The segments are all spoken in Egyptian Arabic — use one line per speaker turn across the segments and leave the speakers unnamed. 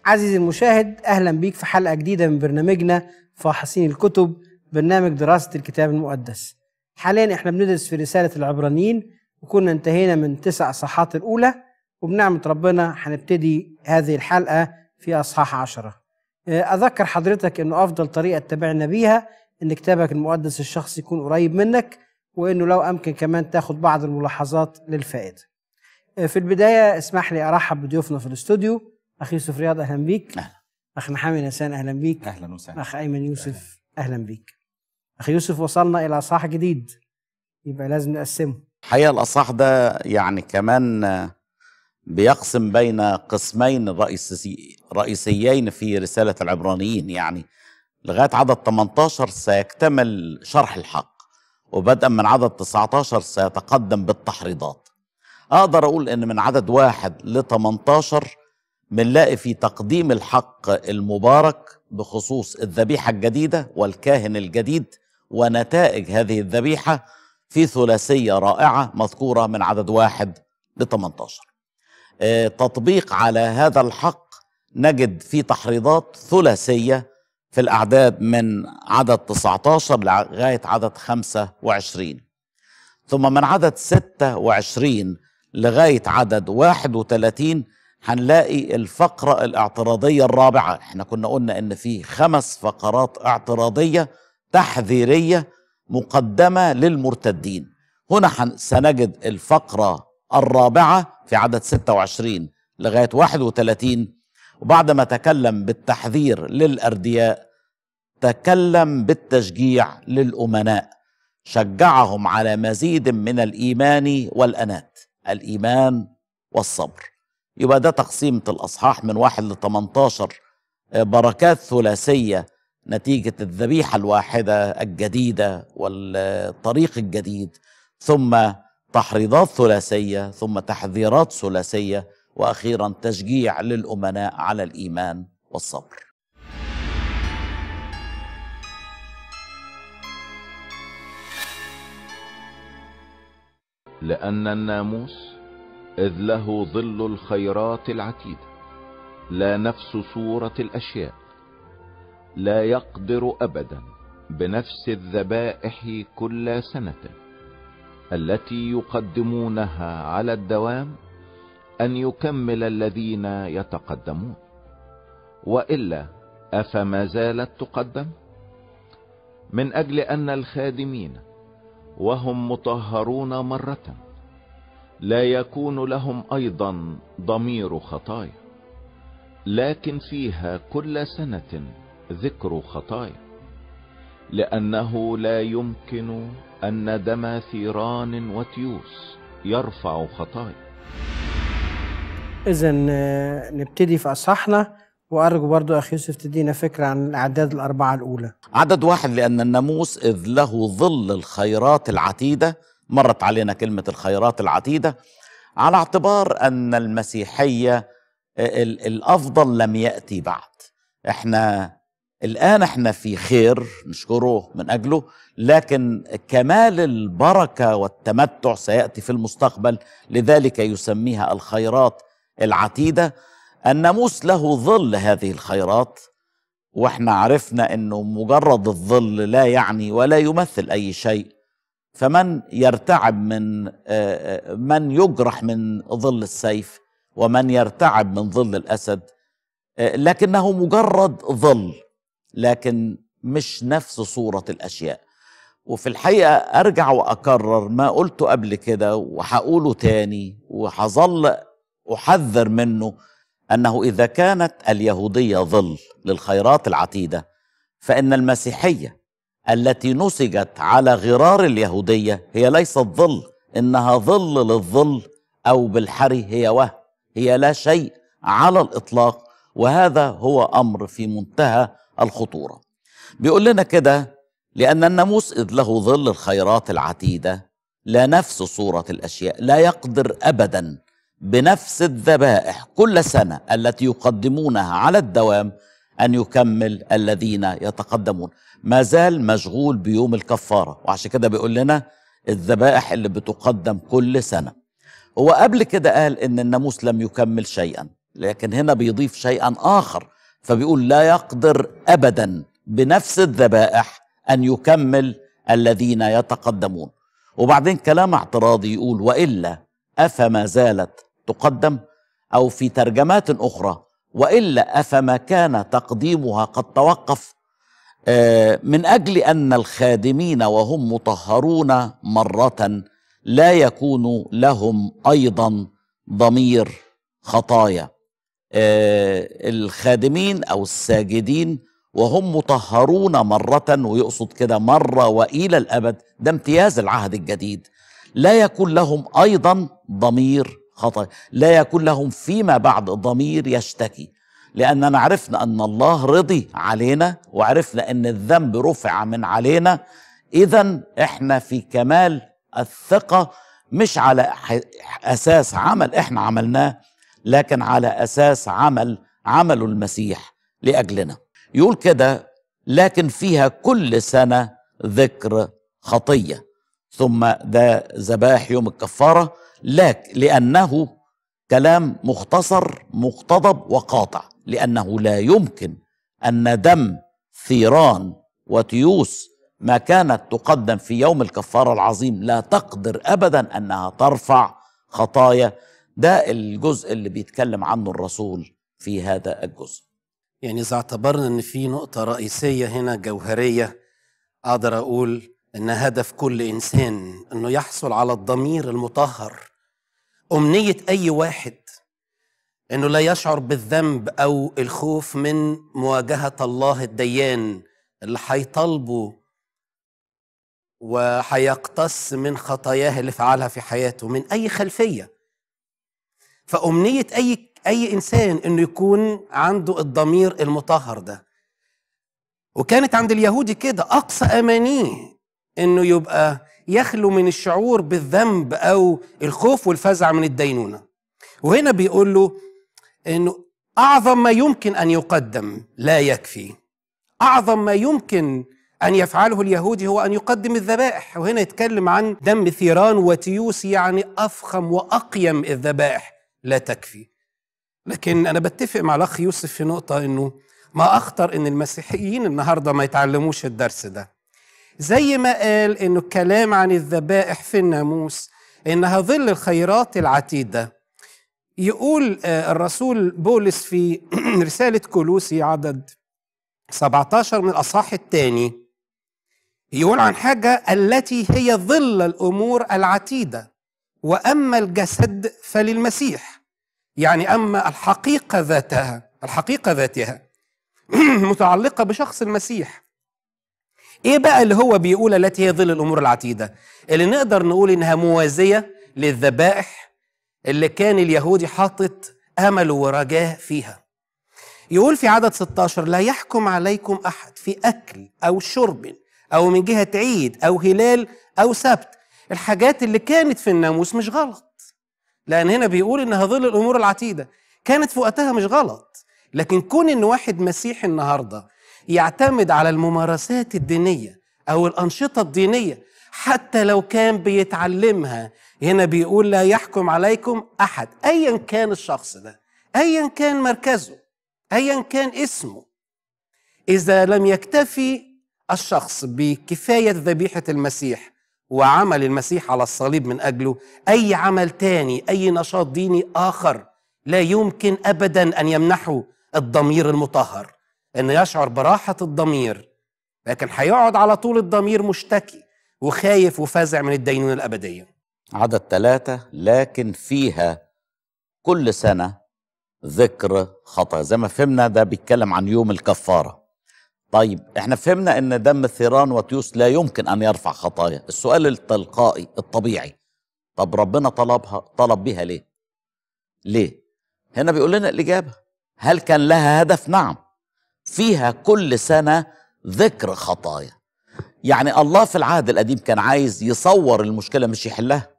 عزيزي المشاهد أهلا بيك في حلقة جديدة من برنامجنا فاحصين الكتب برنامج دراسة الكتاب المقدس حاليا احنا بندرس في رسالة العبرانيين وكنا انتهينا من تسع أصحاحات الأولى وبنعمة ربنا هنبتدي هذه الحلقة في أصحاح عشرة أذكر حضرتك أنه أفضل طريقة تتابعنا بيها أن كتابك المقدس الشخصي يكون قريب منك وأنه لو أمكن كمان تاخد بعض الملاحظات للفائدة في البداية اسمح لي أرحب بضيوفنا في الاستوديو أخي يوسف رياض أهلا بيك
أهلا.
أخ محمد نسان أهلا بيك
اهلا وسهلا
أخ أيمن يوسف أهلا بيك أخي يوسف وصلنا إلى أصحاح جديد يبقى لازم نقسمه
الحقيقه الاصح ده يعني كمان آه، بيقسم بين قسمين رئيسي رئيسيين في رساله العبرانيين يعني لغايه عدد 18 سيكتمل شرح الحق وبدءا من عدد 19 سيتقدم بالتحريضات اقدر اقول ان من عدد واحد ل 18 بنلاقي في تقديم الحق المبارك بخصوص الذبيحه الجديده والكاهن الجديد ونتائج هذه الذبيحه في ثلاثيه رائعه مذكوره من عدد واحد ل 18 آه، تطبيق على هذا الحق نجد في تحريضات ثلاثيه في الاعداد من عدد 19 لغايه عدد 25 ثم من عدد 26 لغايه عدد 31 هنلاقي الفقره الاعتراضيه الرابعه احنا كنا قلنا ان في خمس فقرات اعتراضيه تحذيريه مقدمه للمرتدين هنا حن- سنجد الفقره الرابعه في عدد 26 لغايه 31 وبعد ما تكلم بالتحذير للاردياء تكلم بالتشجيع للامناء شجعهم على مزيد من الايمان والانات الايمان والصبر يبقى ده تقسيمة الأصحاح من واحد ل 18 آه، بركات ثلاثية نتيجة الذبيحة الواحدة الجديدة والطريق الجديد ثم تحريضات ثلاثية ثم تحذيرات ثلاثية وأخيرا تشجيع للأمناء على الإيمان والصبر
لأن الناموس إذ له ظل الخيرات العتيدة لا نفس صورة الأشياء لا يقدر أبدا بنفس الذبائح كل سنة التي يقدمونها على الدوام أن يكمل الذين يتقدمون وإلا أفما زالت تقدم من أجل أن الخادمين وهم مطهرون مرة لا يكون لهم ايضا ضمير خطايا لكن فيها كل سنة ذكر خطايا لانه لا يمكن ان دم ثيران وتيوس يرفع خطايا
إذا نبتدي في أصحاحنا وأرجو برضو أخي يوسف تدينا فكرة عن الأعداد الأربعة الأولى
عدد واحد لأن الناموس إذ له ظل الخيرات العتيدة مرت علينا كلمة الخيرات العتيدة على اعتبار أن المسيحية ال- الأفضل لم يأتي بعد احنا الآن احنا في خير نشكره من أجله لكن كمال البركة والتمتع سيأتي في المستقبل لذلك يسميها الخيرات العتيدة الناموس له ظل هذه الخيرات واحنا عرفنا انه مجرد الظل لا يعني ولا يمثل اي شيء فمن يرتعب من آه، آه، من يجرح من ظل السيف ومن يرتعب من ظل الاسد آه، لكنه مجرد ظل لكن مش نفس صوره الاشياء وفي الحقيقه ارجع واكرر ما قلته قبل كده وهقوله تاني وهظل احذر منه انه اذا كانت اليهوديه ظل للخيرات العتيده فان المسيحيه التي نسجت على غرار اليهوديه هي ليست ظل انها ظل للظل او بالحري هي وهم هي لا شيء على الاطلاق وهذا هو امر في منتهى الخطوره بيقول لنا كده لان الناموس اذ له ظل الخيرات العتيده لا نفس صوره الاشياء لا يقدر ابدا بنفس الذبائح كل سنه التي يقدمونها على الدوام ان يكمل الذين يتقدمون ما زال مشغول بيوم الكفاره وعشان كده بيقول لنا الذبائح اللي بتقدم كل سنه هو قبل كده قال ان الناموس لم يكمل شيئا لكن هنا بيضيف شيئا آخر فبيقول لا يقدر أبدا بنفس الذبائح أن يكمل الذين يتقدمون وبعدين كلام اعتراضي يقول وإلا أفما زالت تقدم أو في ترجمات أخرى وإلا أفما كان تقديمها قد توقف آه، من أجل أن الخادمين وهم مطهرون مرة لا يكون لهم أيضا ضمير خطايا آه، الخادمين أو الساجدين وهم مطهرون مرة ويقصد كده مرة وإلى الأبد ده امتياز العهد الجديد لا يكون لهم أيضا ضمير خطأ لا يكون لهم فيما بعد ضمير يشتكي لأننا عرفنا أن الله رضي علينا وعرفنا أن الذنب رفع من علينا إذا إحنا في كمال الثقة مش على ح- أساس عمل إحنا عملناه لكن على أساس عمل عمل المسيح لأجلنا يقول كده لكن فيها كل سنة ذكر خطية ثم ده ذبائح يوم الكفارة لك لأنه كلام مختصر مقتضب وقاطع لأنه لا يمكن أن دم ثيران وتيوس ما كانت تقدم في يوم الكفارة العظيم لا تقدر أبدا أنها ترفع خطايا ده الجزء اللي بيتكلم عنه الرسول في هذا الجزء
يعني إذا اعتبرنا إن في نقطة رئيسية هنا جوهرية أقدر أقول إن هدف كل إنسان إنه يحصل على الضمير المطهر أمنية أي واحد إنه لا يشعر بالذنب أو الخوف من مواجهة الله الديان اللي هيطالبه وهيقتص من خطاياه اللي فعلها في حياته من أي خلفية فأمنية أي أي إنسان إنه يكون عنده الضمير المطهر ده وكانت عند اليهودي كده أقصى أمانيه إنه يبقى يخلو من الشعور بالذنب أو الخوف والفزع من الدينونة وهنا بيقول له إنه أعظم ما يمكن أن يقدم لا يكفي أعظم ما يمكن أن يفعله اليهودي هو أن يقدم الذبائح وهنا يتكلم عن دم ثيران وتيوس يعني أفخم وأقيم الذبائح لا تكفي لكن أنا بتفق مع الأخ يوسف في نقطة إنه ما أخطر إن المسيحيين النهاردة ما يتعلموش الدرس ده زي ما قال إنه الكلام عن الذبائح في الناموس إنها ظل الخيرات العتيدة يقول آه، الرسول بولس في رسالة كولوسي عدد 17 من الأصحاح الثاني يقول عن حاجة التي هي ظل الأمور العتيدة وأما الجسد فللمسيح يعني أما الحقيقة ذاتها الحقيقة ذاتها متعلقة بشخص المسيح إيه بقى اللي هو بيقول التي هي ظل الأمور العتيدة اللي نقدر نقول إنها موازية للذبائح اللي كان اليهودي حاطط أمله ورجاه فيها يقول في عدد 16 لا يحكم عليكم أحد في أكل أو شرب أو من جهة عيد أو هلال أو سبت الحاجات اللي كانت في الناموس مش غلط لأن هنا بيقول إنها ظل الأمور العتيدة كانت في وقتها مش غلط لكن كون إن واحد مسيحي النهاردة يعتمد على الممارسات الدينية أو الأنشطة الدينية حتى لو كان بيتعلمها هنا بيقول لا يحكم عليكم أحد أيا كان الشخص ده أيا كان مركزه أيا كان اسمه إذا لم يكتفي الشخص بكفاية ذبيحة المسيح وعمل المسيح على الصليب من أجله أي عمل تاني أي نشاط ديني آخر لا يمكن أبدا أن يمنحه الضمير المطهر أن يشعر براحة الضمير لكن هيقعد على طول الضمير مشتكي وخايف وفازع من الدينونة الأبدية
عدد ثلاثة لكن فيها كل سنة ذكر خطأ زي ما فهمنا ده بيتكلم عن يوم الكفارة طيب احنا فهمنا ان دم الثيران وتيوس لا يمكن ان يرفع خطايا السؤال التلقائي الطبيعي طب ربنا طلبها طلب بها ليه ليه هنا بيقول لنا الإجابة هل كان لها هدف نعم فيها كل سنة ذكر خطايا يعني الله في العهد القديم كان عايز يصور المشكلة مش يحلها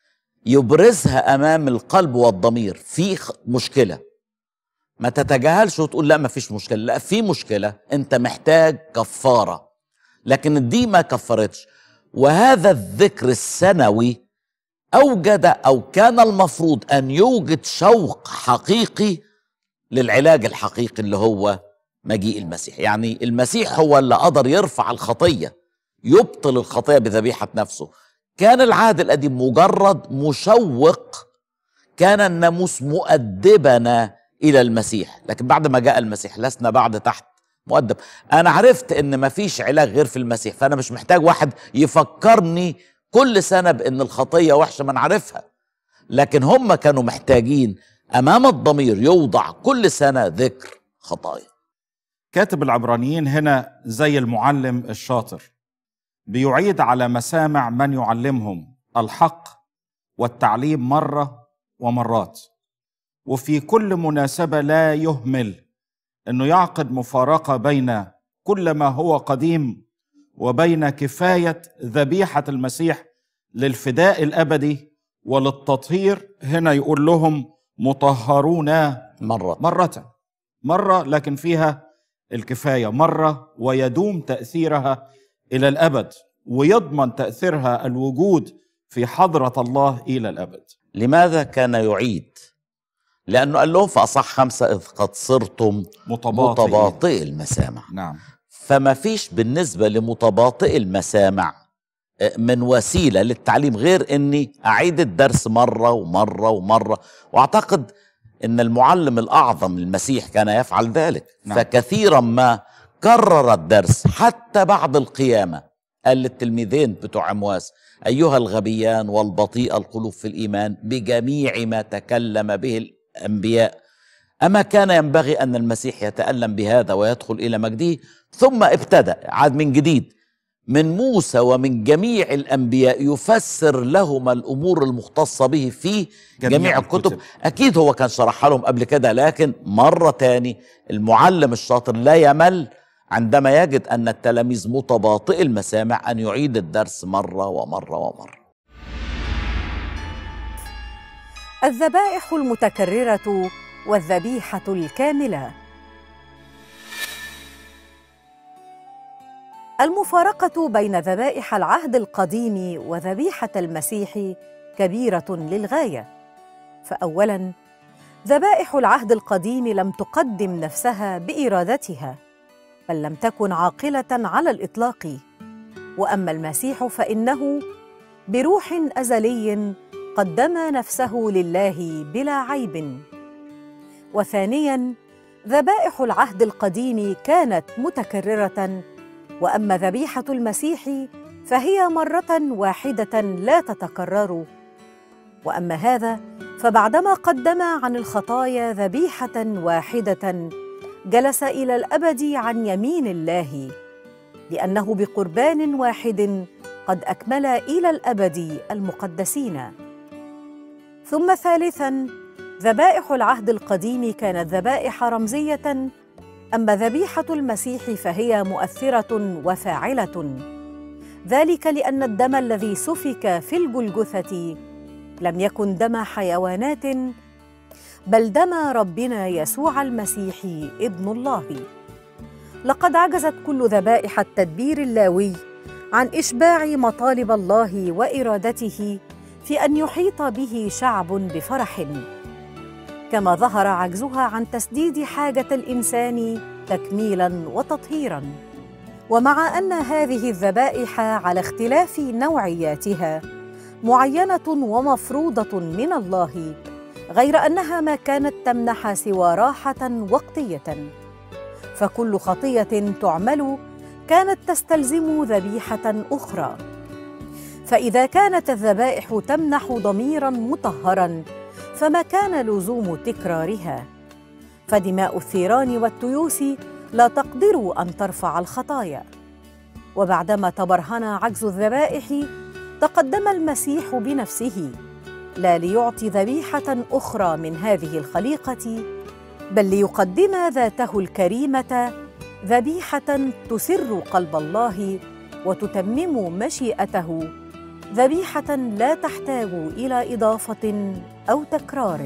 يبرزها أمام القلب والضمير في خ- مشكلة ما تتجاهلش وتقول لا ما فيش مشكلة لا في مشكلة انت محتاج كفارة لكن دي ما كفرتش وهذا الذكر السنوي أوجد أو كان المفروض أن يوجد شوق حقيقي للعلاج الحقيقي اللي هو مجيء المسيح يعني المسيح هو اللي قدر يرفع الخطيه يبطل الخطيه بذبيحه نفسه كان العهد القديم مجرد مشوق كان الناموس مؤدبنا الى المسيح لكن بعد ما جاء المسيح لسنا بعد تحت مؤدب انا عرفت ان مفيش علاج غير في المسيح فانا مش محتاج واحد يفكرني كل سنه بان الخطيه وحشه ما انا عارفها لكن هم كانوا محتاجين امام الضمير يوضع كل سنه ذكر خطايا
كاتب العبرانيين هنا زي المعلم الشاطر بيعيد على مسامع من يعلمهم الحق والتعليم مره ومرات وفي كل مناسبه لا يهمل انه يعقد مفارقه بين كل ما هو قديم وبين كفايه ذبيحه المسيح للفداء الابدي وللتطهير هنا يقول لهم مطهرون
مره
مرة مرة لكن فيها الكفاية مرة ويدوم تأثيرها إلى الأبد ويضمن تأثيرها الوجود في حضرة الله إلى الأبد
لماذا كان يعيد لانه قال لهم في اصح خمسه اذ قد صرتم
متباطئ
متباطئ المسامع
نعم
فما فيش بالنسبة لمتباطئ المسامع آه، من وسيلة للتعليم غير اني اعيد الدرس مرة ومرة ومرة واعتقد ان المعلم الاعظم المسيح كان يفعل ذلك
نعم.
فكثيرا ما كرر الدرس حتى بعد القيامة قال للتلميذين بتوع عمواس ايها الغبيان والبطيء القلوب في الايمان بجميع ما تكلم به الانبياء أما كان ينبغي أن المسيح يتألم بهذا ويدخل إلى مجده ثم ابتدأ عاد من جديد من موسى ومن جميع الأنبياء يفسر لهم الأمور المختصة به في
جميع
جميع, جميع الكتب.
الكتب.
أكيد هو كان شرحها لهم قبل كده لكن مرة تاني المعلم الشاطر لا يمل عندما يجد أن التلاميذ متباطئ المسامع أن يعيد الدرس مرة ومرة ومرة
الذبائح المتكرره والذبيحه الكامله المفارقه بين ذبائح العهد القديم وذبيحه المسيح كبيره للغايه فاولا ذبائح العهد القديم لم تقدم نفسها بارادتها بل لم تكن عاقله على الاطلاق واما المسيح فانه بروح ازلي قدم نفسه لله بلا عيب وثانيا ذبائح العهد القديم كانت متكرره واما ذبيحه المسيح فهي مره واحده لا تتكرر واما هذا فبعدما قدم عن الخطايا ذبيحه واحده جلس الى الابد عن يمين الله لانه بقربان واحد قد اكمل الى الابد المقدسين ثم ثالثا ذبائح العهد القديم كانت ذبائح رمزيه اما ذبيحه المسيح فهي مؤثره وفاعله ذلك لان الدم الذي سفك في الجلجثه لم يكن دم حيوانات بل دم ربنا يسوع المسيح ابن الله لقد عجزت كل ذبائح التدبير اللاوي عن اشباع مطالب الله وارادته في ان يحيط به شعب بفرح كما ظهر عجزها عن تسديد حاجه الانسان تكميلا وتطهيرا ومع ان هذه الذبائح على اختلاف نوعياتها معينه ومفروضه من الله غير انها ما كانت تمنح سوى راحه وقتيه فكل خطيه تعمل كانت تستلزم ذبيحه اخرى فاذا كانت الذبائح تمنح ضميرا مطهرا فما كان لزوم تكرارها فدماء الثيران والتيوس لا تقدر ان ترفع الخطايا وبعدما تبرهن عجز الذبائح تقدم المسيح بنفسه لا ليعطي ذبيحه اخرى من هذه الخليقه بل ليقدم ذاته الكريمه ذبيحه تسر قلب الله وتتمم مشيئته ذبيحه لا تحتاج الى اضافه او تكرار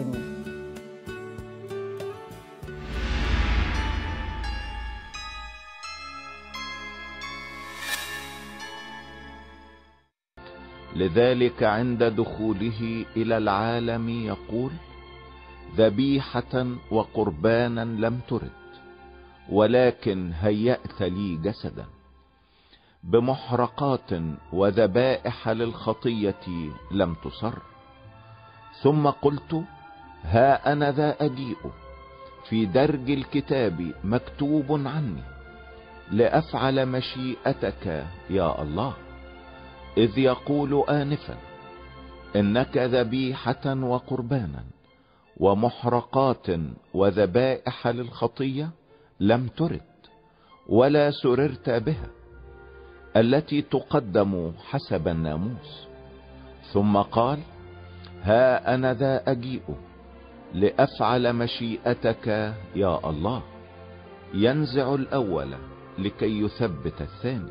لذلك عند دخوله الى العالم يقول ذبيحة وقربانا لم ترد ولكن هيأت لي جسدا بمحرقات وذبائح للخطية لم تصر ثم قلت ها أنا ذا أجيء في درج الكتاب مكتوب عني لأفعل مشيئتك يا الله إذ يقول آنفا إنك ذبيحة وقربانا ومحرقات وذبائح للخطية لم ترد ولا سررت بها التي تقدم حسب الناموس ثم قال ها انا ذا اجيء لافعل مشيئتك يا الله ينزع الاول لكي يثبت الثاني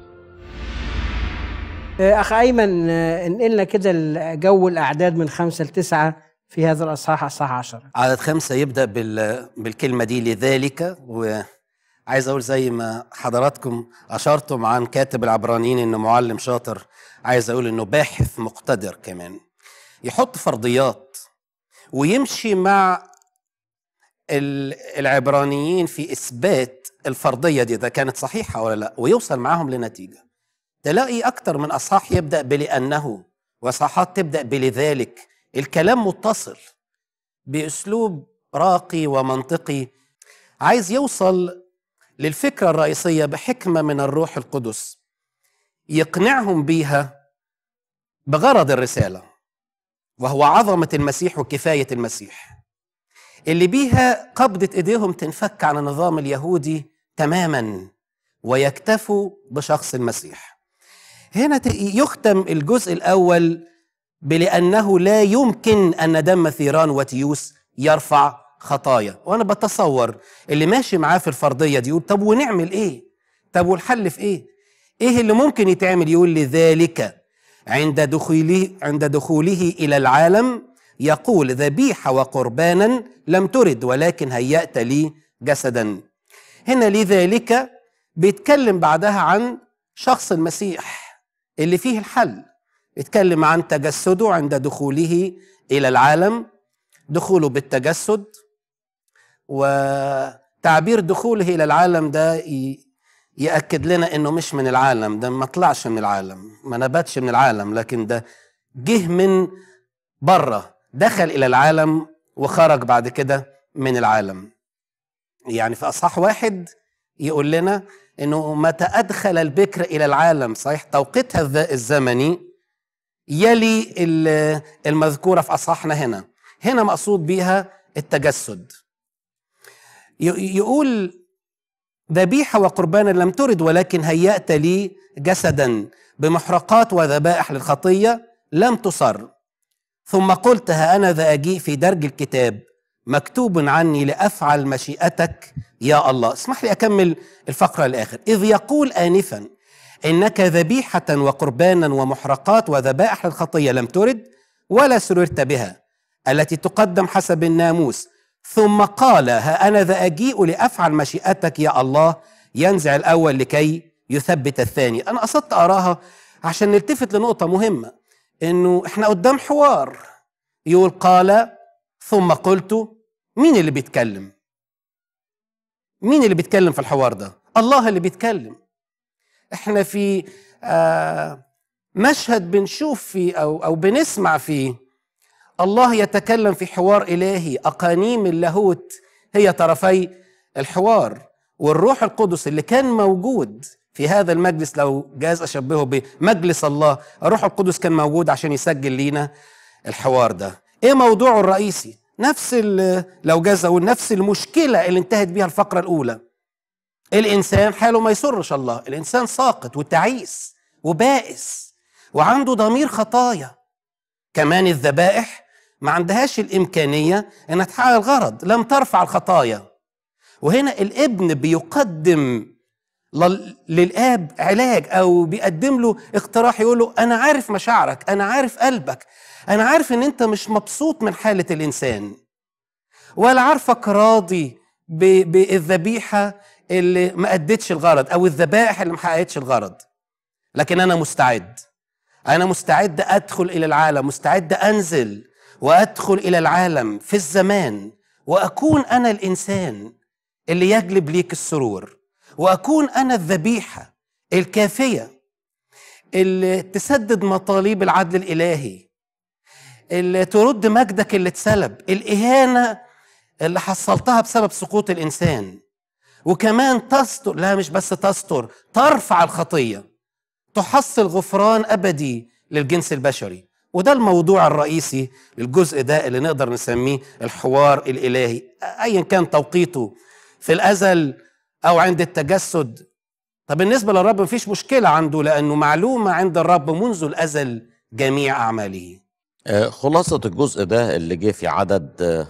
آه، أخ أيمن آه، انقلنا كده جو الأعداد من خمسة لتسعة في هذا الأصحاح أصحاح عشرة
عدد خمسة يبدأ بال... بالكلمة دي لذلك وعايز أقول زي ما حضراتكم أشرتم عن كاتب العبرانيين إنه معلم شاطر عايز أقول إنه باحث مقتدر كمان يحط فرضيات ويمشي مع ال- العبرانيين في إثبات الفرضية دي إذا كانت صحيحة ولا لا ويوصل معاهم لنتيجة تلاقي أكتر من أصحاح يبدأ بلأنه وأصحاحات تبدأ بلذلك الكلام متصل باسلوب راقي ومنطقي عايز يوصل للفكره الرئيسيه بحكمه من الروح القدس يقنعهم بيها بغرض الرساله وهو عظمه المسيح وكفايه المسيح اللي بيها قبضه ايديهم تنفك عن النظام اليهودي تماما ويكتفوا بشخص المسيح هنا ت- يختم الجزء الاول بلأنه لا يمكن أن دم ثيران وتيوس يرفع خطايا وأنا بتصور اللي ماشي معاه في الفرضية دي يقول طب ونعمل إيه طب والحل في إيه إيه اللي ممكن يتعمل يقول لذلك عند دخوله عند دخوله إلى العالم يقول ذبيحة وقربانا لم ترد ولكن هيأت لي جسدا هنا لذلك بيتكلم بعدها عن شخص المسيح اللي فيه الحل اتكلم عن تجسده عند دخوله الى العالم دخوله بالتجسد وتعبير دخوله الى العالم ده ي- ياكد لنا انه مش من العالم ده ما طلعش من العالم ما نباتش من العالم لكن ده جه من بره دخل الى العالم وخرج بعد كده من العالم يعني في اصحاح واحد يقول لنا انه متى ادخل البكر الى العالم صحيح توقيتها الذ- الزمني يلي ال- المذكوره في اصحاحنا هنا هنا مقصود بيها التجسد ي- يقول ذبيحه وقربانا لم ترد ولكن هيأت لي جسدا بمحرقات وذبائح للخطيه لم تصر ثم قلت ها انا ذا اجيء في درج الكتاب مكتوب عني لافعل مشيئتك يا الله اسمح لي اكمل الفقره الاخر اذ يقول انفا انك ذبيحه وقربانا ومحرقات وذبائح للخطيه لم ترد ولا سررت بها التي تقدم حسب الناموس ثم قال ها انا ذا اجيء لافعل مشيئتك يا الله ينزع الاول لكي يثبت الثاني انا قصدت اراها عشان نلتفت لنقطه مهمه انه احنا قدام حوار يقول قال ثم قلت مين اللي بيتكلم مين اللي بيتكلم في الحوار ده الله اللي بيتكلم احنا في آه مشهد بنشوف فيه او او بنسمع فيه الله يتكلم في حوار الهي اقانيم اللاهوت هي طرفي الحوار والروح القدس اللي كان موجود في هذا المجلس لو جاز اشبهه بمجلس الله الروح القدس كان موجود عشان يسجل لينا الحوار ده ايه موضوعه الرئيسي نفس ال- لو جاز اقول نفس المشكله اللي انتهت بيها الفقره الاولى الانسان حاله ما يسرش الله الانسان ساقط وتعيس وبائس وعنده ضمير خطايا كمان الذبائح ما عندهاش الامكانيه انها تحقق الغرض لم ترفع الخطايا وهنا الابن بيقدم لل- للاب علاج او بيقدم له اقتراح يقول له انا عارف مشاعرك انا عارف قلبك انا عارف ان انت مش مبسوط من حاله الانسان ولا عارفك راضي ب- بالذبيحه اللي ما ادتش الغرض او الذبائح اللي ما حققتش الغرض لكن انا مستعد انا مستعد ادخل الى العالم مستعد انزل وادخل الى العالم في الزمان واكون انا الانسان اللي يجلب ليك السرور واكون انا الذبيحه الكافيه اللي تسدد مطالب العدل الالهي اللي ترد مجدك اللي اتسلب الاهانه اللي حصلتها بسبب سقوط الانسان وكمان تستر لا مش بس تستر ترفع الخطيه تحصل غفران ابدي للجنس البشري وده الموضوع الرئيسي للجزء ده اللي نقدر نسميه الحوار الالهي ايا كان توقيته في الازل او عند التجسد طب بالنسبه للرب مفيش مشكله عنده لانه معلومه عند الرب منذ الازل جميع اعماله
آه، خلاصة الجزء ده اللي جه في عدد آه،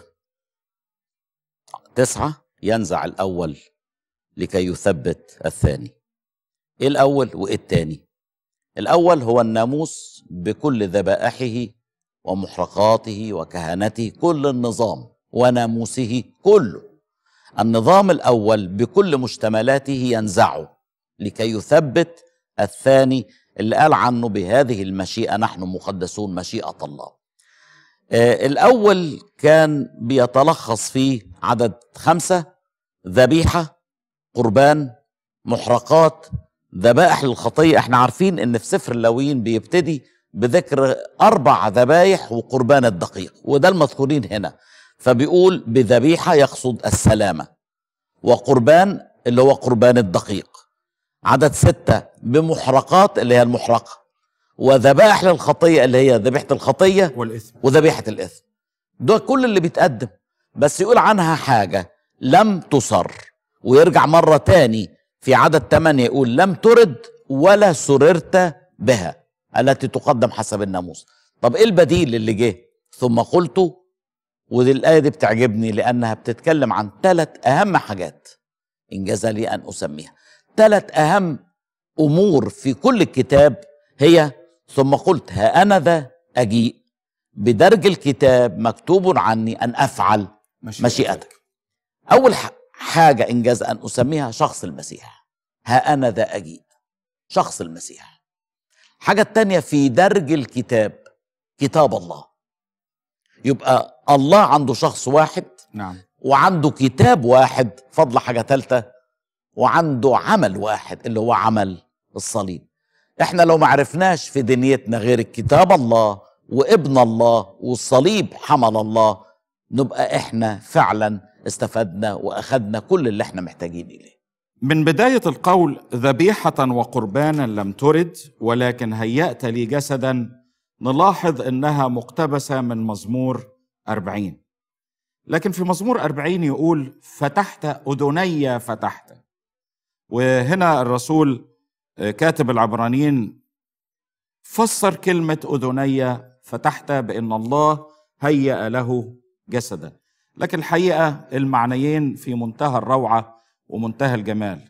تسعة ينزع الأول لكي يثبت الثاني إيه الأول وإيه التاني الأول هو الناموس بكل ذبائحه ومحرقاته وكهنته كل النظام وناموسه كله النظام الأول بكل مشتملاته ينزعه لكي يثبت الثاني اللي قال عنه بهذه المشيئة نحن مقدسون مشيئة الله آه، الأول كان بيتلخص في عدد خمسة ذبيحة قربان محرقات ذبائح للخطية احنا عارفين ان في سفر اللاويين بيبتدي بذكر أربع ذبايح وقربان الدقيق وده المذكورين هنا فبيقول بذبيحة يقصد السلامة وقربان اللي هو قربان الدقيق عدد ستة بمحرقات اللي هي المحرقة وذبائح للخطية اللي هي ذبيحة الخطية
والإثم
وذبيحة الإثم ده كل اللي بيتقدم بس يقول عنها حاجة لم تصر ويرجع مرة تاني في عدد 8 يقول لم ترد ولا سررت بها التي تقدم حسب الناموس طب ايه البديل اللي جه ثم قلت ودي الآية دي بتعجبني لأنها بتتكلم عن ثلاث أهم حاجات إنجاز لي أن أسميها ثلاث أهم أمور في كل الكتاب هي ثم قلت ها أنا ذا أجيء بدرج الكتاب مكتوب عني أن أفعل مشيئتك أول ح- حاجة إنجاز أن أسميها شخص المسيح ها أنا ذا أجيء شخص المسيح حاجة التانية في درج الكتاب كتاب الله يبقى الله عنده شخص واحد
نعم
وعنده كتاب واحد فضل حاجة ثالثة وعنده عمل واحد اللي هو عمل الصليب احنا لو ما عرفناش في دنيتنا غير الكتاب الله وابن الله والصليب حمل الله نبقى احنا فعلا استفدنا واخدنا كل اللي احنا محتاجين اليه
من بداية القول ذبيحة وقربانا لم ترد ولكن هيأت لي جسدا نلاحظ أنها مقتبسة من مزمور أربعين لكن في مزمور أربعين يقول فتحت أذني فتحت وهنا الرسول آه، كاتب العبرانيين فسر كلمة أذني فتحت بأن الله هيأ له جسدا لكن الحقيقة المعنيين في منتهى الروعة ومنتهى الجمال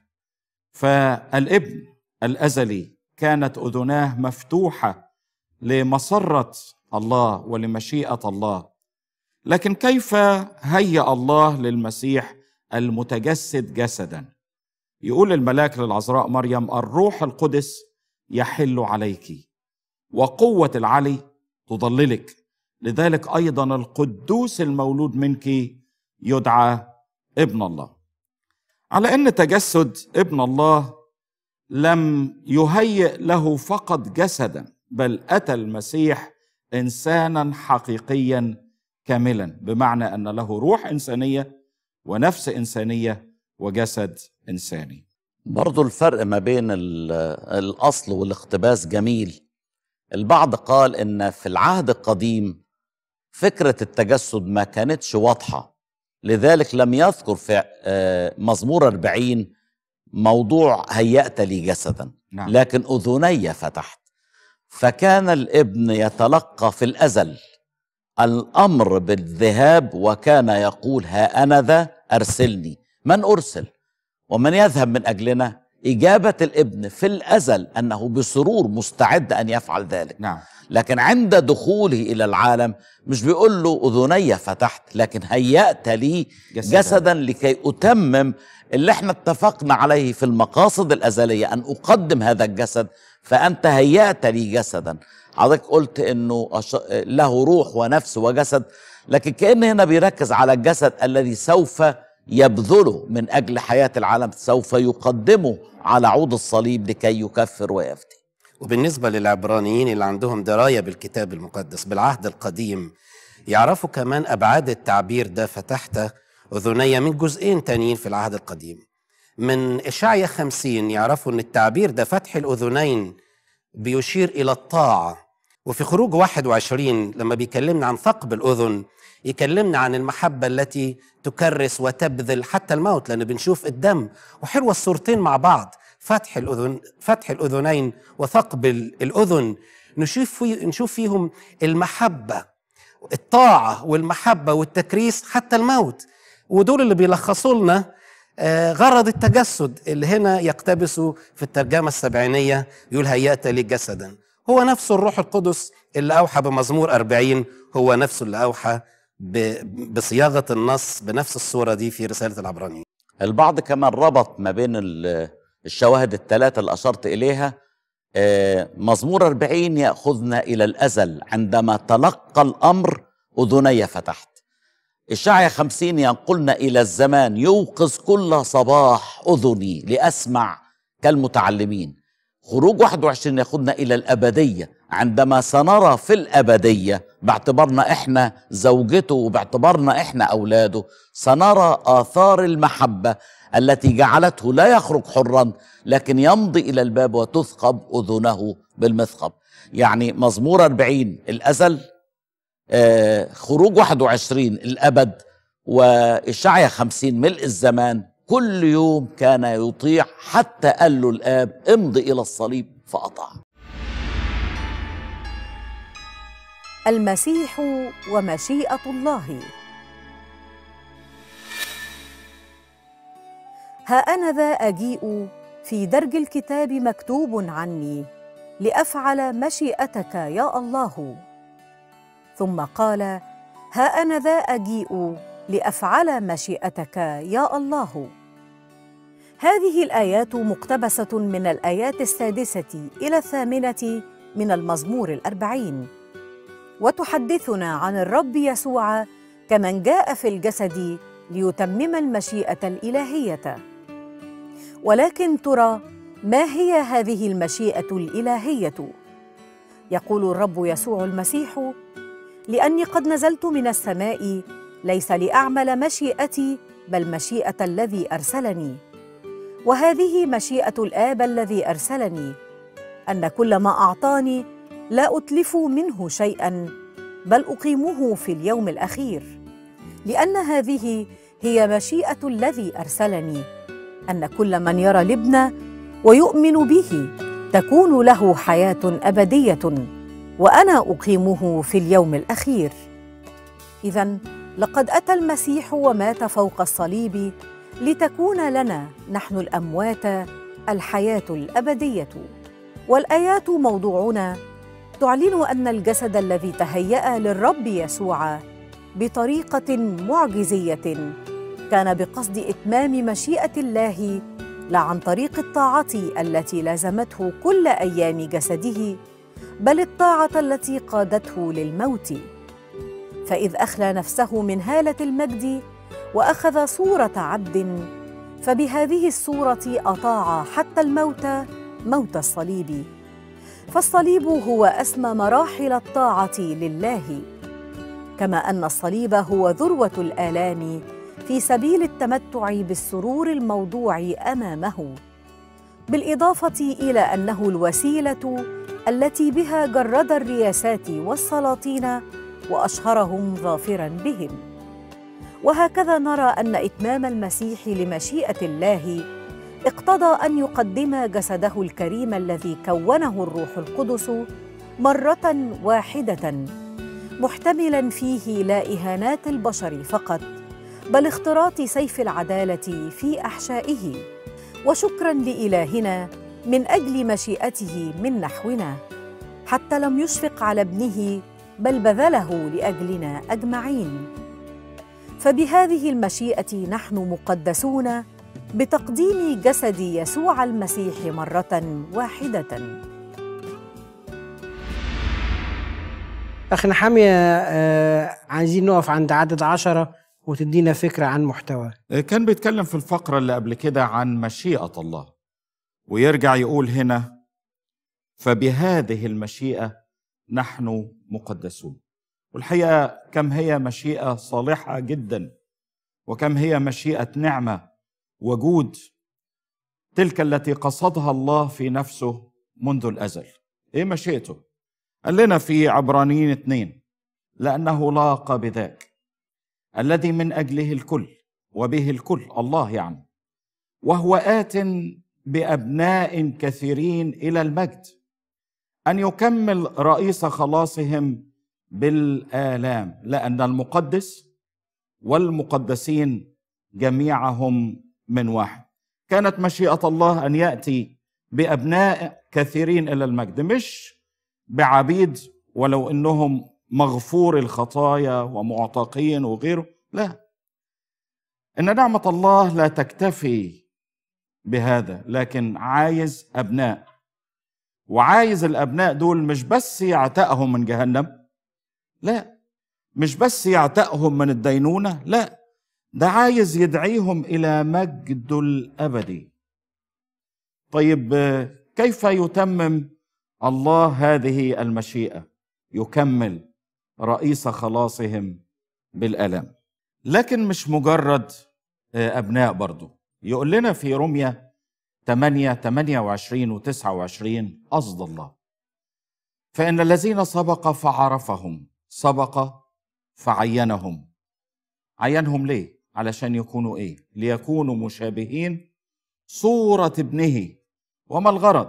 فالابن الازلي كانت اذناه مفتوحه لمسره الله ولمشيئه الله لكن كيف هيأ الله للمسيح المتجسد جسدا يقول الملاك للعذراء مريم الروح القدس يحل عليك وقوه العلي تضللك لذلك ايضا القدوس المولود منك يدعى ابن الله على ان تجسد ابن الله لم يهيئ له فقط جسدا بل اتى المسيح انسانا حقيقيا كاملا بمعنى ان له روح انسانيه ونفس انسانيه وجسد انساني
برضو الفرق ما بين ال- الاصل والاقتباس جميل البعض قال ان في العهد القديم فكره التجسد ما كانتش واضحه لذلك لم يذكر في آه، مزمور 40 موضوع هيأت لي جسدا
نعم
لكن اذني فتحت فكان الابن يتلقى في الازل الامر بالذهاب وكان يقول ها انا ذا ارسلني من ارسل ومن يذهب من اجلنا اجابه الابن في الازل انه بسرور مستعد ان يفعل ذلك
نعم
لكن عند دخوله الى العالم مش بيقول له اذني فتحت لكن هيأت لي
جسداً.
جسدا لكي اتمم اللي احنا اتفقنا عليه في المقاصد الازليه ان اقدم هذا الجسد فانت هيأت لي جسدا حضرتك قلت انه أش- له روح ونفس وجسد لكن كأن هنا بيركز على الجسد الذي سوف يبذله من أجل حياة العالم سوف يقدمه على عود الصليب لكي يكفر ويفتي
وبالنسبة للعبرانيين اللي عندهم دراية بالكتاب المقدس بالعهد القديم يعرفوا كمان أبعاد التعبير ده فتحت أذني من جزئين تانيين في العهد القديم من إشعيا خمسين يعرفوا أن التعبير ده فتح الأذنين بيشير إلى الطاعة وفي خروج 21 لما بيكلمنا عن ثقب الأذن يكلمنا عن المحبة التي تكرس وتبذل حتى الموت لأن بنشوف الدم وحلوة الصورتين مع بعض فتح الأذن فتح الأذنين وثقب ال- الأذن نشوف في نشوف فيهم المحبة الطاعة والمحبة والتكريس حتى الموت ودول اللي بيلخصوا لنا آه، غرض التجسد اللي هنا يقتبسوا في الترجمة السبعينية يقول هيأت لي جسدا هو نفسه الروح القدس اللي أوحى بمزمور أربعين هو نفسه اللي أوحى ب- بصياغة النص بنفس الصورة دي في رسالة العبرانيين
البعض كمان ربط ما بين ال- الشواهد الثلاثة اللي أشرت إليها آه، مزمور 40 يأخذنا إلى الأزل عندما تلقى الأمر أذني فتحت إشعيا 50 ينقلنا إلى الزمان يوقظ كل صباح أذني لأسمع كالمتعلمين خروج 21 ياخدنا إلى الأبدية عندما سنرى في الأبدية باعتبارنا إحنا زوجته وباعتبارنا إحنا أولاده سنرى آثار المحبة التي جعلته لا يخرج حرا لكن يمضي إلى الباب وتثقب أذنه بالمثقب يعني مزمور 40 الأزل آه، خروج 21 الأبد وإشعيا 50 ملء الزمان كل يوم كان يطيع حتى قال له الآب امضي إلى الصليب فأطاع
المسيح ومشيئة الله ها أنا ذا أجيء في درج الكتاب مكتوب عني لأفعل مشيئتك يا الله ثم قال ها أنا ذا أجيء لأفعل مشيئتك يا الله هذه الآيات مقتبسة من الآيات السادسة إلى الثامنة من المزمور الأربعين وتحدثنا عن الرب يسوع كمن جاء في الجسد ليتمم المشيئه الالهيه ولكن ترى ما هي هذه المشيئه الالهيه يقول الرب يسوع المسيح لاني قد نزلت من السماء ليس لاعمل مشيئتي بل مشيئه الذي ارسلني وهذه مشيئه الاب الذي ارسلني ان كل ما اعطاني لا اتلف منه شيئا بل اقيمه في اليوم الاخير لان هذه هي مشيئه الذي ارسلني ان كل من يرى الابن ويؤمن به تكون له حياه ابديه وانا اقيمه في اليوم الاخير اذا لقد اتى المسيح ومات فوق الصليب لتكون لنا نحن الاموات الحياه الابديه والايات موضوعنا تعلن ان الجسد الذي تهيا للرب يسوع بطريقه معجزيه كان بقصد اتمام مشيئه الله لا عن طريق الطاعه التي لازمته كل ايام جسده بل الطاعه التي قادته للموت فاذ اخلى نفسه من هاله المجد واخذ صوره عبد فبهذه الصوره اطاع حتى الموت موت الصليب فالصليب هو اسمى مراحل الطاعه لله كما ان الصليب هو ذروه الالام في سبيل التمتع بالسرور الموضوع امامه بالاضافه الى انه الوسيله التي بها جرد الرياسات والسلاطين واشهرهم ظافرا بهم وهكذا نرى ان اتمام المسيح لمشيئه الله اقتضى ان يقدم جسده الكريم الذي كونه الروح القدس مره واحده محتملا فيه لا اهانات البشر فقط بل اختراط سيف العداله في احشائه وشكرا لالهنا من اجل مشيئته من نحونا حتى لم يشفق على ابنه بل بذله لاجلنا اجمعين فبهذه المشيئه نحن مقدسون بتقديم جسد يسوع المسيح مره واحده
أخ نحامية آه، عايزين نقف عند عدد عشرة وتدينا فكرة عن محتوى
كان بيتكلم في الفقرة اللي قبل كده عن مشيئة الله ويرجع يقول هنا فبهذه المشيئة نحن مقدسون والحقيقة كم هي مشيئة صالحة جدا وكم هي مشيئة نعمة وجود تلك التي قصدها الله في نفسه منذ الأزل إيه مشيئته؟ قال لنا في عبرانيين اثنين لأنه لاقى بذاك الذي من أجله الكل وبه الكل الله يعني وهو آت بأبناء كثيرين إلى المجد أن يكمل رئيس خلاصهم بالآلام لأن المقدس والمقدسين جميعهم من واحد كانت مشيئة الله أن يأتي بأبناء كثيرين إلى المجد مش بعبيد ولو إنهم مغفور الخطايا ومعتقين وغيره لا إن نعمة الله لا تكتفي بهذا لكن عايز أبناء وعايز الأبناء دول مش بس يعتقهم من جهنم لا مش بس يعتقهم من الدينونة لا ده عايز يدعيهم إلى مجد الأبدي طيب كيف يتمم الله هذه المشيئة يكمل رئيس خلاصهم بالألم لكن مش مجرد أبناء برضو يقول لنا في رمية 8 28 و 29 قصد الله فإن الذين سبق فعرفهم سبق فعينهم عينهم ليه؟ علشان يكونوا ايه؟ ليكونوا مشابهين صورة ابنه وما الغرض؟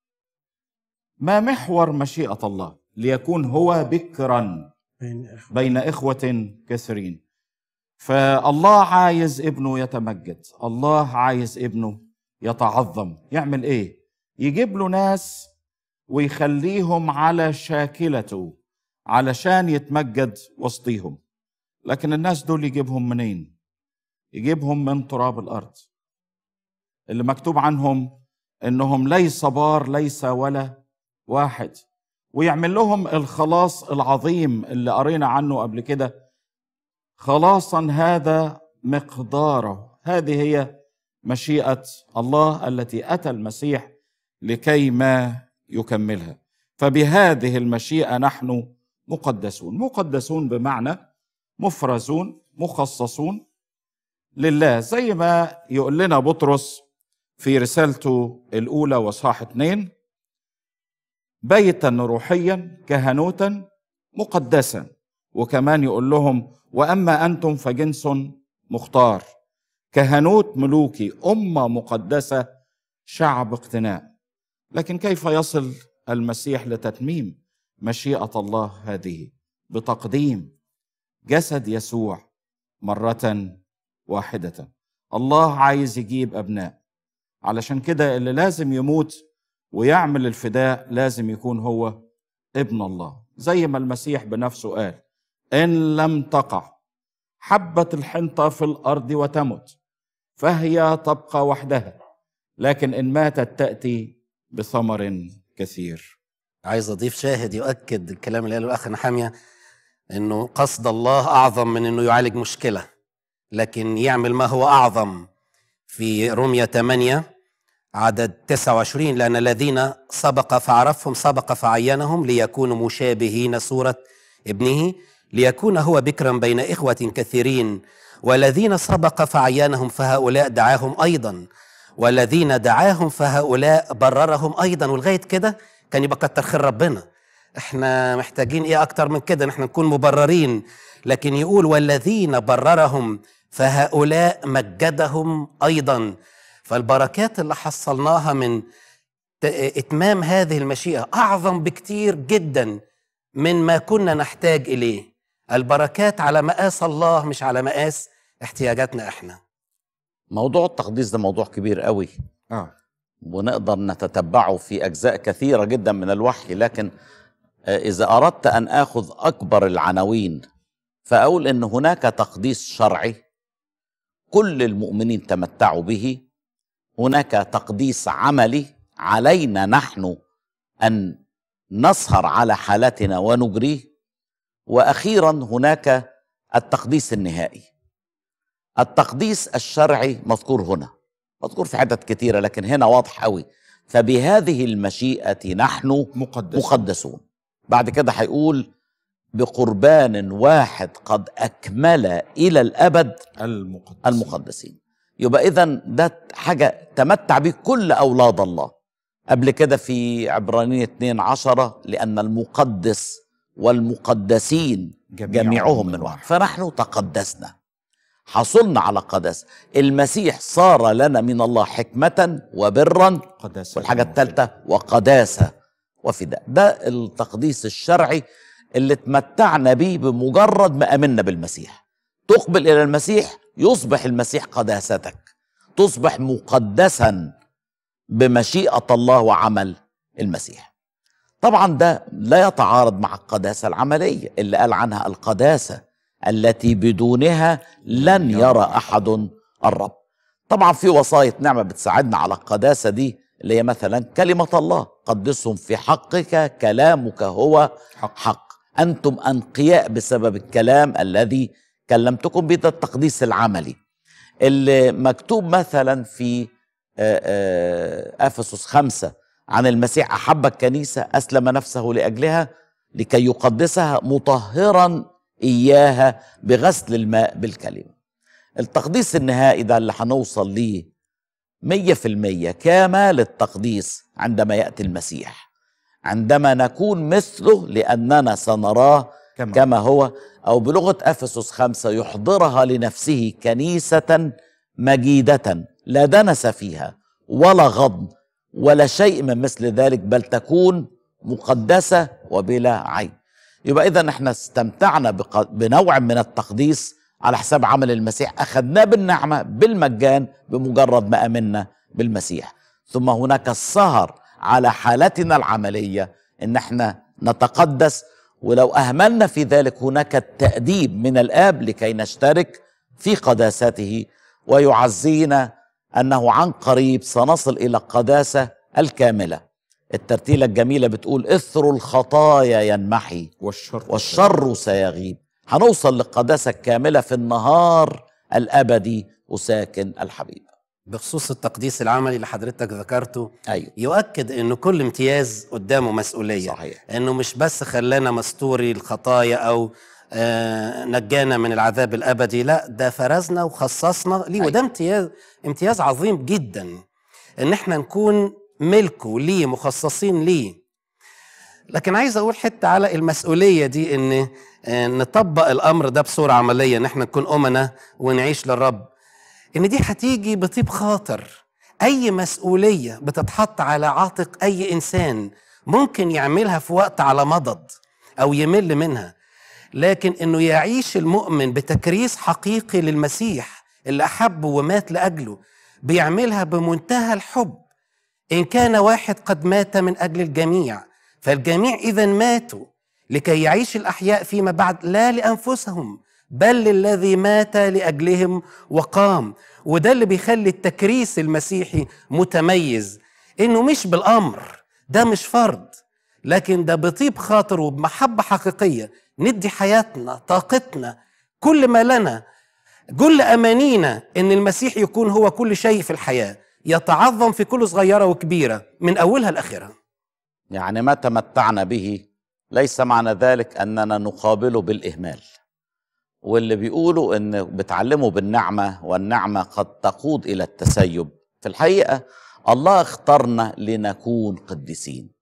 ما محور مشيئة الله؟ ليكون هو بكرا
بين إخوة.
بين إخوة كثيرين فالله عايز ابنه يتمجد الله عايز ابنه يتعظم يعمل ايه يجيب له ناس ويخليهم على شاكلته علشان يتمجد وسطيهم لكن الناس دول يجيبهم منين يجيبهم من تراب الارض اللي مكتوب عنهم انهم ليس بار ليس ولا واحد ويعمل لهم الخلاص العظيم اللي قرينا عنه قبل كده خلاصا هذا مقداره هذه هي مشيئه الله التي اتى المسيح لكي ما يكملها فبهذه المشيئه نحن مقدسون مقدسون بمعنى مفرزون مخصصون لله زي ما يقول لنا بطرس في رسالته الاولى وصاح اتنين بيتا روحيا كهنوتا مقدسا وكمان يقول لهم واما انتم فجنس مختار كهنوت ملوكي امه مقدسه شعب اقتناء لكن كيف يصل المسيح لتتميم مشيئه الله هذه بتقديم جسد يسوع مره واحده الله عايز يجيب ابناء علشان كده اللي لازم يموت ويعمل الفداء لازم يكون هو ابن الله زي ما المسيح بنفسه قال ان لم تقع حبه الحنطه في الارض وتمت فهي تبقى وحدها لكن ان ماتت تاتي بثمر كثير
عايز اضيف شاهد يؤكد الكلام اللي قاله الاخ نحاميه انه قصد الله اعظم من انه يعالج مشكله لكن يعمل ما هو اعظم في رمية 8 عدد 29 لأن الذين سبق فعرفهم سبق فعينهم ليكونوا مشابهين صورة ابنه ليكون هو بكرا بين إخوة كثيرين والذين سبق فعينهم فهؤلاء دعاهم أيضا والذين دعاهم فهؤلاء بررهم أيضا ولغاية كده كان يبقى كتر خير ربنا احنا محتاجين ايه اكتر من كده احنا نكون مبررين لكن يقول والذين بررهم فهؤلاء مجدهم ايضا فالبركات اللي حصلناها من ت- اتمام هذه المشيئه اعظم بكتير جدا من ما كنا نحتاج اليه البركات على مقاس الله مش على مقاس احتياجاتنا احنا
موضوع التقديس ده موضوع كبير قوي
آه.
ونقدر نتتبعه في أجزاء كثيرة جدا من الوحي لكن آه، إذا أردت أن آخذ أكبر العناوين فأقول أن هناك تقديس شرعي كل المؤمنين تمتعوا به هناك تقديس عملي علينا نحن أن نسهر على حالتنا ونجريه واخيرا هناك التقديس النهائي التقديس الشرعي مذكور هنا مذكور في حتت كثيره لكن هنا واضح قوي فبهذه المشيئه نحن
مقدس
مقدسون بعد كده هيقول بقربان واحد قد اكمل الى الابد
المقدس
المقدسين يبقى اذا ده حاجه تمتع به كل اولاد الله قبل كده في عبرانيين 2 عشرة لان المقدس والمقدسين جميعهم من واحد فنحن تقدسنا حصلنا على قداسه المسيح صار لنا من الله حكمه وبرا
قداسة
والحاجه الثالثه وقداسه وفداء ده التقديس الشرعي اللي تمتعنا بيه بمجرد ما امنا بالمسيح تقبل الى المسيح يصبح المسيح قداستك تصبح مقدسا بمشيئه الله وعمل المسيح طبعا ده لا يتعارض مع القداسه العمليه اللي قال عنها القداسه التي بدونها لن يرى احد الرب طبعا في وصايه نعمه بتساعدنا على القداسه دي اللي هي مثلا كلمه الله قدسهم في حقك كلامك هو
حق.
حق انتم انقياء بسبب الكلام الذي كلمتكم به ده التقديس العملي اللي مكتوب مثلا في آه، آه، افسس خمسة عن المسيح احب الكنيسه اسلم نفسه لاجلها لكي يقدسها مطهرا اياها بغسل الماء بالكلمه التقديس النهائي ده اللي هنوصل ليه مية في المية كمال التقديس عندما يأتي المسيح عندما نكون مثله لأننا سنراه
كما,
كما هو أو بلغة أفسس خمسة يحضرها لنفسه كنيسة مجيدة لا دنس فيها ولا غضن ولا شيء من مثل ذلك بل تكون مقدسة وبلا عيب يبقى إذا احنا استمتعنا بق- بنوع من التقديس على حساب عمل المسيح أخذناه بالنعمة بالمجان بمجرد ما أمنا بالمسيح ثم هناك السهر على حالتنا العملية إن احنا نتقدس ولو أهملنا في ذلك هناك التأديب من الآب لكي نشترك في قداسته ويعزينا أنه عن قريب سنصل إلى القداسة الكاملة الترتيلة الجميلة بتقول إثر الخطايا ينمحي
والشر
والشر سيغيب هنوصل للقداسة الكاملة في النهار الأبدي وساكن الحبيب
بخصوص التقديس العملي اللي حضرتك ذكرته
أيوة
يؤكد انه كل امتياز قدامه مسؤوليه
صحيح
انه مش بس خلانا مستوري الخطايا او آه نجانا من العذاب الابدي لا ده فرزنا وخصصنا ليه
أيوة.
وده امتياز امتياز عظيم جدا ان احنا نكون ملكه ليه مخصصين ليه لكن عايز اقول حته على المسؤوليه دي ان آه، نطبق الامر ده بصوره عمليه ان احنا نكون امنا ونعيش للرب ان دي هتيجي بطيب خاطر اي مسؤوليه بتتحط على عاتق اي انسان ممكن يعملها في وقت على مضض او يمل منها لكن انه يعيش المؤمن بتكريس حقيقي للمسيح اللي احبه ومات لاجله بيعملها بمنتهى الحب ان كان واحد قد مات من اجل الجميع فالجميع اذا ماتوا لكي يعيش الاحياء فيما بعد لا لانفسهم بل للذي مات لاجلهم وقام وده اللي بيخلي التكريس المسيحي متميز انه مش بالامر ده مش فرض لكن ده بطيب خاطر وبمحبه حقيقيه ندي حياتنا طاقتنا كل ما لنا كل امانينا ان المسيح يكون هو كل شيء في الحياه يتعظم في كل صغيره وكبيره من اولها لاخرها
يعني ما تمتعنا به ليس معنى ذلك أننا نقابله بالإهمال واللي بيقولوا ان بتعلموا بالنعمه والنعمه قد تقود الى التسيب في الحقيقه الله اختارنا لنكون قديسين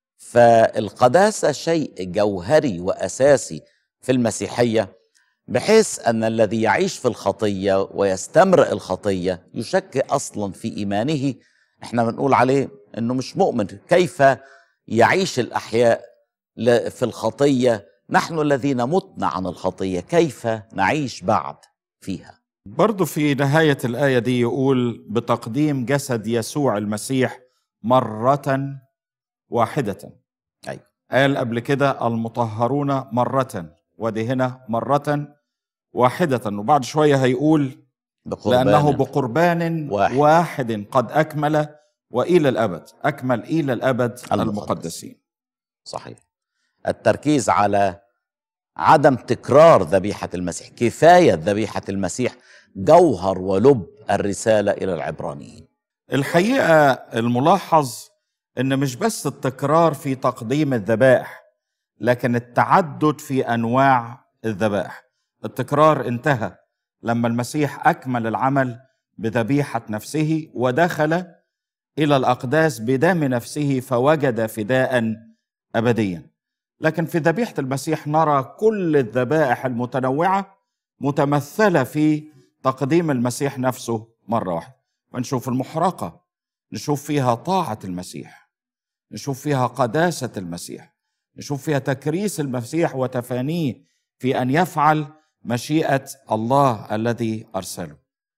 فالقداسه شيء جوهري واساسي في المسيحيه بحيث ان الذي يعيش في الخطيه ويستمرئ الخطيه يشك اصلا في ايمانه احنا بنقول عليه انه مش مؤمن كيف يعيش الاحياء ل- في الخطيه نحن الذين متنا عن الخطيه كيف نعيش بعد فيها
برضو في نهاية الآية دي يقول بتقديم جسد يسوع المسيح مرة واحدة
أيوة.
قال قبل كده المطهرون مرة ودي هنا مرة واحدة وبعد شوية هيقول
بقربان
لأنه بقربان
واحد.
واحد, واحد قد أكمل وإلى الأبد أكمل إلى الأبد
المقدس.
المقدسين
صحيح التركيز على عدم تكرار ذبيحة المسيح كفاية ذبيحة المسيح جوهر ولب الرسالة إلى العبرانيين
الحقيقة الملاحظ ان مش بس التكرار في تقديم الذبائح لكن التعدد في انواع الذبائح التكرار انتهى لما المسيح اكمل العمل بذبيحه نفسه ودخل الى الاقداس بدم نفسه فوجد فداء ابديا لكن في ذبيحه المسيح نرى كل الذبائح المتنوعه متمثله في تقديم المسيح نفسه مره واحده فنشوف المحرقه نشوف فيها طاعه المسيح نشوف فيها قداسه المسيح نشوف فيها تكريس المسيح وتفانيه في ان يفعل مشيئه الله الذي ارسله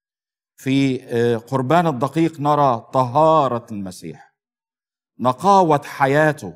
في آه، قربان الدقيق نرى طهاره المسيح نقاوه حياته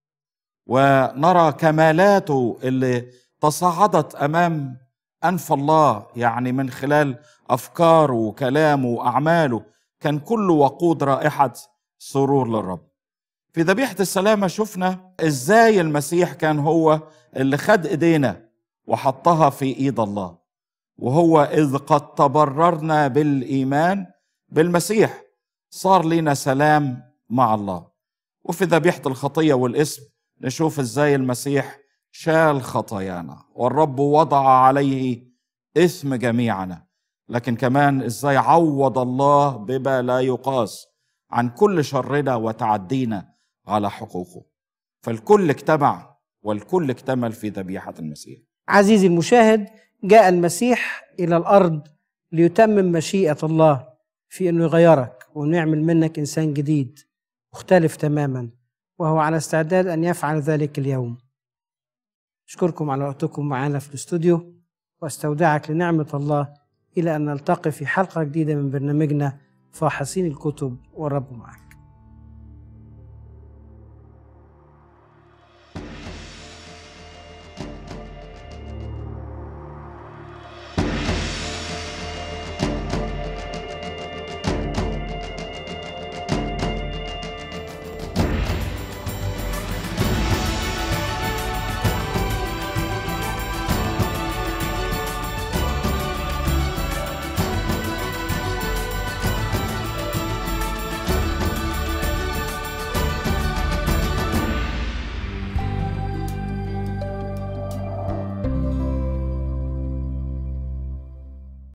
ونرى كمالاته اللي تصاعدت امام انف الله يعني من خلال افكاره وكلامه واعماله كان كله وقود رائحه سرور للرب في ذبيحه السلامه شفنا ازاي المسيح كان هو اللي خد ايدينا وحطها في ايد الله وهو اذ قد تبررنا بالايمان بالمسيح صار لنا سلام مع الله وفي ذبيحه الخطيه والاسم نشوف ازاي المسيح شال خطايانا والرب وضع عليه اثم جميعنا لكن كمان ازاي عوض الله بما لا يقاس عن كل شرنا وتعدينا على حقوقه فالكل اجتمع والكل اكتمل في ذبيحه المسيح
عزيزي المشاهد جاء المسيح إلى الأرض ليتمم مشيئة الله في أنه يغيرك وأنه يعمل منك إنسان جديد مختلف تماما وهو على استعداد أن يفعل ذلك اليوم أشكركم على وقتكم معنا في الاستوديو واستودعك لنعمة الله إلى أن نلتقي في حلقة جديدة من برنامجنا فاحصين الكتب والرب معك